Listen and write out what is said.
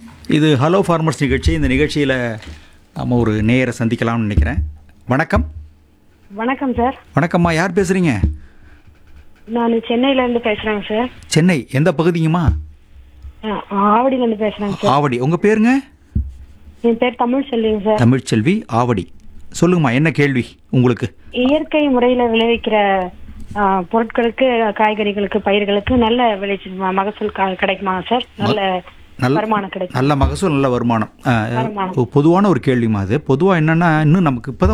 இது hello farmers நிகழ்ச்சி இந்த நிகழ்ச்சியில் நம்ம ஒரு நேயரை சந்திக்கலாம்னு நினைக்கிறேன் வணக்கம் வணக்கம் சார் வணக்கம்மா யார் பேசுகிறீங்க நான் சென்னையில இருந்து பேசுறேங்க சார் சென்னை எந்த பகுதிங்கம்மா அஹ், ஆவடியில இருந்து பேசுறேங்க சார் ஆவடி உங்கள் பேருங்க என் பேர் தமிழ் செல்விங்க சார் தமிழ்ச்செல்வி ஆவடி சொல்லுங்கம்மா என்ன கேள்வி உங்களுக்கு இயற்கை முறையில விளைவிக்கிற அஹ், பொருட்களுக்கு காய்கறிகளுக்கு பயிர்களுக்கு நல்ல விளைச்சல் ம- மகசூல் கா- கிடைக்குமா சார் நல்ல நல்ல வருமானம் கிடைக்கும் நல்ல மகசூல் நல்ல வருமானம் அஹ், வருமானம். பொதுவான ஒரு கேள்விமா அது பொதுவாக என்னென்னா இன்னும் நமக்கு இப்போ